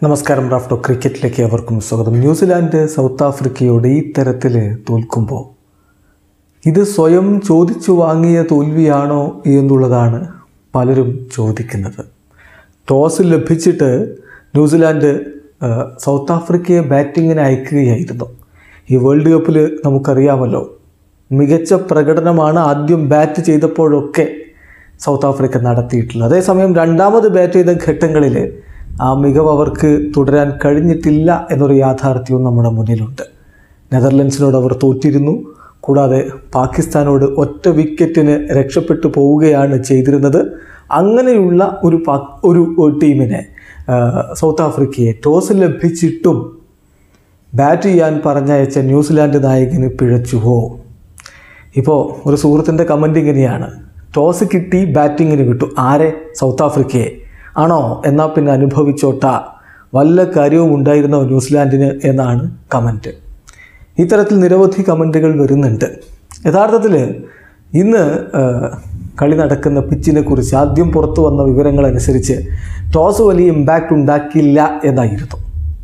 നമസ്കാരം റാഫ്റ്റോ ക്രിക്കറ്റിലേക്ക് അവർക്കും സ്വാഗതം ന്യൂസിലാൻഡ് സൗത്ത് ആഫ്രിക്കയോട് ഈ തരത്തിൽ തോൽക്കുമ്പോൾ ഇത് സ്വയം ചോദിച്ചു വാങ്ങിയ തോൽവിയാണോ എന്നുള്ളതാണ് പലരും ചോദിക്കുന്നത് ടോസ് ലഭിച്ചിട്ട് ന്യൂസിലാൻഡ് ആ, സൗത്ത് ആഫ്രിക്കയെ ബാറ്റിങ്ങിന് അയക്കുകയായിരുന്നു ഈ വേൾഡ് കപ്പിൽ നമുക്കറിയാമല്ലോ മികച്ച പ്രകടനമാണ് ആദ്യം ബാറ്റ് ചെയ്തപ്പോഴൊക്കെ സൗത്ത് ആഫ്രിക്ക നടത്തിയിട്ടുള്ളത് അതേസമയം രണ്ടാമത് ബാറ്റ് ചെയ്ത ഘട്ടങ്ങളിൽ ആ മികവ് അവർക്ക് തുടരാൻ കഴിഞ്ഞിട്ടില്ല എന്നൊരു യാഥാർത്ഥ്യവും നമ്മുടെ മുന്നിലുണ്ട് നെതർലൻഡ്സിനോട് അവർ തോറ്റിരുന്നു കൂടാതെ പാകിസ്ഥാനോട് ഒറ്റ വിക്കറ്റിന് രക്ഷപ്പെട്ടു പോവുകയാണ് ചെയ്തിരുന്നത് അങ്ങനെയുള്ള ഒരു പാ ഒരു ഒരു ടീമിനെ ആ, സൗത്ത് ആഫ്രിക്കയെ ടോസ് ലഭിച്ചിട്ടും ബാറ്റ് ചെയ്യാൻ പറഞ്ഞയച്ച ന്യൂസിലാൻഡ് നായകന് പിഴച്ചുവോ ഇപ്പോൾ ഒരു സുഹൃത്തിൻ്റെ കമൻ്റ് ഇങ്ങനെയാണ് ടോസ് കിട്ടി ബാറ്റിങ്ങിന് വിട്ടു ആരെ സൗത്ത് ആഫ്രിക്കയെ ആണോ എന്നാൽ പിന്നെ അനുഭവിച്ചോട്ട വല്ല കാര്യവും ഉണ്ടായിരുന്നോ ന്യൂസിലാൻഡിന് എന്നാണ് കമൻറ്റ് ഇത്തരത്തിൽ നിരവധി കമൻറ്റുകൾ വരുന്നുണ്ട് യഥാർത്ഥത്തിൽ ഇന്ന് ആ, കളി നടക്കുന്ന പിച്ചിനെ കുറിച്ച് ആദ്യം പുറത്തു വന്ന വിവരങ്ങൾ അനുസരിച്ച് ടോസ് വലിയ ഇമ്പാക്റ്റ് ഉണ്ടാക്കില്ല എന്നായിരുന്നു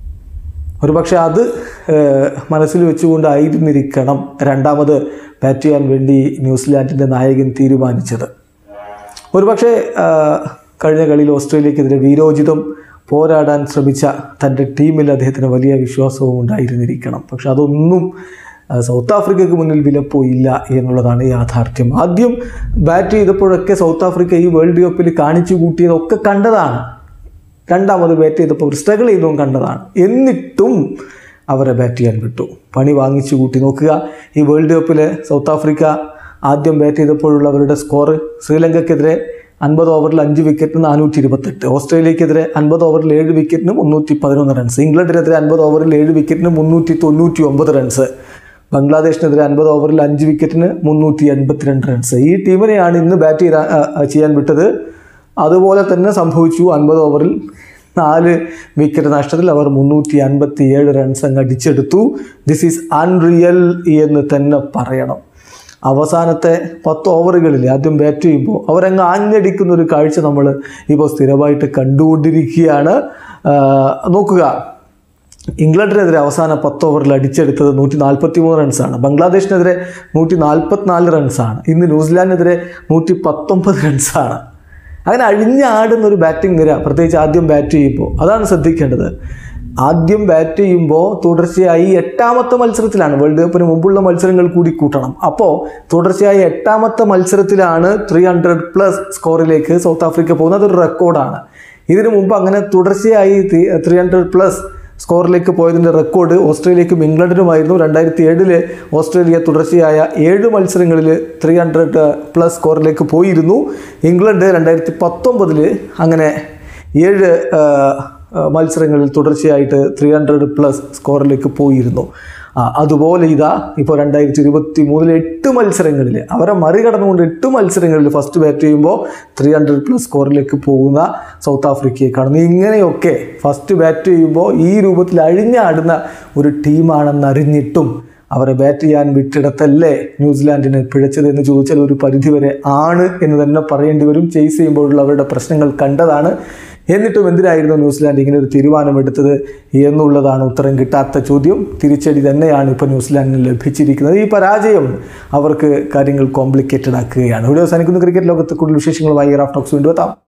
ഒരുപക്ഷെ അത് ഏഹ്, മനസ്സിൽ വെച്ചുകൊണ്ടായിരുന്നിരിക്കണം രണ്ടാമത് ബാറ്റ് ചെയ്യാൻ വേണ്ടി ന്യൂസിലാൻഡിൻ്റെ നായകൻ തീരുമാനിച്ചത് ഒരുപക്ഷെ ആഹ്, കഴിഞ്ഞ കളിയിൽ ഓസ്ട്രേലിയക്കെതിരെ വീരോചിതം പോരാടാൻ ശ്രമിച്ച തൻ്റെ ടീമിൽ അദ്ദേഹത്തിന് വലിയ വിശ്വാസവും ഉണ്ടായിരുന്നിരിക്കണം പക്ഷെ അതൊന്നും ആഹ്, സൗത്ത് ആഫ്രിക്കയ്ക്ക് മുന്നിൽ വിലപ്പോയില്ല എന്നുള്ളതാണ് യാഥാർത്ഥ്യം ആദ്യം ബാറ്റ് ചെയ്തപ്പോഴൊക്കെ സൗത്ത് ആഫ്രിക്ക ഈ വേൾഡ് കപ്പിൽ കാണിച്ചു കൂട്ടിയതൊക്കെ കണ്ടതാണ് രണ്ടാമത് ബാറ്റ് ചെയ്തപ്പോൾ അവർ സ്ട്രഗിൾ ചെയ്തതും കണ്ടതാണ് എന്നിട്ടും അവരെ ബാറ്റ് ചെയ്യാൻ വിട്ടു പണി വാങ്ങിച്ചു കൂട്ടി നോക്കുക ഈ വേൾഡ് കപ്പിൽ സൗത്ത് ആഫ്രിക്ക ആദ്യം ബാറ്റ് ചെയ്തപ്പോഴുള്ള അവരുടെ സ്കോർ ശ്രീലങ്കയ്ക്കെതിരെ അൻപത് ഓവറിൽ അഞ്ച് വിക്കറ്റിന് നാനൂറ്റി ഇരുപത്തെട്ട് ഓസ്ട്രേലിയക്കെതിരെ അൻപത് ഓവറിൽ ഏഴ് വിക്കറ്റിന് മുന്നൂറ്റി പതിനൊന്ന് റൺസ് ഇംഗ്ലണ്ടിനെതിരെ അൻപത് ഓവറിൽ ഏഴ് വിക്കറ്റിന് മുന്നൂറ്റി തൊണ്ണൂറ്റി ഒമ്പത് റൺസ് ബംഗ്ലാദേശിനെതിരെ അൻപത് ഓവറിൽ അഞ്ച് വിക്കറ്റിന് മുന്നൂറ്റി എൺപത്തിരണ്ട് റൺസ് ഈ ടീമിനെയാണ് ഇന്ന് ബാറ്റ് ചെയ്ത ആ, ആ, ചെയ്യാൻ വിട്ടത് അതുപോലെ തന്നെ സംഭവിച്ചു അൻപത് ഓവറിൽ നാല് വിക്കറ്റ് നഷ്ടത്തിൽ അവർ മുന്നൂറ്റി അൻപത്തി ഏഴ് റൺസ് അങ്ങ് അടിച്ചെടുത്തു ദിസ് ഈസ് അൺറിയൽ എന്ന് തന്നെ പറയണം അവസാനത്തെ പത്ത് ഓവറുകളിൽ ആദ്യം ബാറ്റ് ചെയ്യുമ്പോൾ അവരങ്ങ് ആഞ്ഞടിക്കുന്ന ഒരു കാഴ്ച നമ്മൾ ഇപ്പോൾ സ്ഥിരമായിട്ട് കണ്ടുകൊണ്ടിരിക്കുകയാണ് ആ, നോക്കുക ഇംഗ്ലണ്ടിനെതിരെ അവസാന പത്ത് ഓവറിൽ അടിച്ചെടുത്തത് നൂറ്റി നാൽപ്പത്തി മൂന്ന് റൺസാണ് ബംഗ്ലാദേശിനെതിരെ നൂറ്റി നാൽപ്പത്തിനാല് റൺസാണ് ഇന്ന് ന്യൂസിലാൻഡിനെതിരെ നൂറ്റി പത്തൊമ്പത് റൺസാണ് അങ്ങനെ അഴിഞ്ഞാടുന്ന ഒരു ബാറ്റിംഗ് നിര പ്രത്യേകിച്ച് ആദ്യം ബാറ്റ് ചെയ്യുമ്പോൾ അതാണ് ശ്രദ്ധിക്കേണ്ടത് ആദ്യം ബാറ്റ് ചെയ്യുമ്പോൾ തുടർച്ചയായി എട്ടാമത്തെ മത്സരത്തിലാണ് വേൾഡ് കപ്പിന് മുമ്പുള്ള മത്സരങ്ങൾ കൂടി കൂട്ടണം അപ്പോൾ തുടർച്ചയായി എട്ടാമത്തെ മത്സരത്തിലാണ് ത്രീ ഹൺഡ്രഡ് പ്ലസ് സ്കോറിലേക്ക് സൗത്ത് ആഫ്രിക്ക പോകുന്നത് അതൊരു റെക്കോർഡാണ് ഇതിനു മുമ്പ് അങ്ങനെ തുടർച്ചയായി ത്രീ ഹൺഡ്രഡ് പ്ലസ് സ്കോറിലേക്ക് പോയതിൻ്റെ റെക്കോർഡ് ഓസ്ട്രേലിയക്കും ഇംഗ്ലണ്ടിനുമായിരുന്നു രണ്ടായിരത്തി ഏഴില് ഓസ്ട്രേലിയ തുടർച്ചയായ ഏഴ് മത്സരങ്ങളിൽ ത്രീ ഹൺഡ്രഡ് പ്ലസ് സ്കോറിലേക്ക് പോയിരുന്നു ഇംഗ്ലണ്ട് രണ്ടായിരത്തി പത്തൊമ്പതിൽ അങ്ങനെ ഏഴ് ആ, ആ, മത്സരങ്ങളിൽ തുടർച്ചയായിട്ട് ത്രീ ഹൺഡ്രഡ് പ്ലസ് സ്കോറിലേക്ക് പോയിരുന്നു ആ, അതുപോലെ ഇതാ ഇപ്പോൾ രണ്ടായിരത്തി ഇരുപത്തി മൂന്നിലെ എട്ട് മത്സരങ്ങളിൽ അവരെ മറികടന്നുകൊണ്ട് എട്ട് മത്സരങ്ങളിൽ ഫസ്റ്റ് ബാറ്റ് ചെയ്യുമ്പോൾ ത്രീ ഹൺഡ്രഡ് പ്ലസ് സ്കോറിലേക്ക് പോകുന്ന സൗത്ത് ആഫ്രിക്കയെ കാണുന്നു ഇങ്ങനെയൊക്കെ ഫസ്റ്റ് ബാറ്റ് ചെയ്യുമ്പോൾ ഈ രൂപത്തിൽ അഴിഞ്ഞാടുന്ന ഒരു ടീമാണെന്ന് അറിഞ്ഞിട്ടും അവരെ ബാറ്റ് ചെയ്യാൻ വിട്ടിടത്തല്ലേ ന്യൂസിലാൻഡിന് പിഴച്ചത് എന്ന് ചോദിച്ചാൽ ഒരു പരിധിവരെ ആണ് എന്ന് തന്നെ പറയേണ്ടി വരും ചേസ് ചെയ്യുമ്പോഴുള്ള അവരുടെ പ്രശ്നങ്ങൾ കണ്ടതാണ് എന്നിട്ടും എന്തിനായിരുന്നു ന്യൂസിലാൻഡ് ഇങ്ങനെ ഒരു തീരുമാനമെടുത്തത് എന്നുള്ളതാണ് ഉത്തരം കിട്ടാത്ത ചോദ്യം തിരിച്ചടി തന്നെയാണ് ഇപ്പോൾ ന്യൂസിലാൻഡിന് ലഭിച്ചിരിക്കുന്നത് ഈ പരാജയം അവർക്ക് കാര്യങ്ങൾ കോംപ്ലിക്കേറ്റഡ് ആക്കുകയാണ് ഇവിടെ അവസാനിക്കുന്ന ക്രിക്കറ്റ് ലോകത്ത് കൂടുതൽ വിശേഷങ്ങളുമായി റാഫ് ടോക്സ് വീണ്ടും എത്താം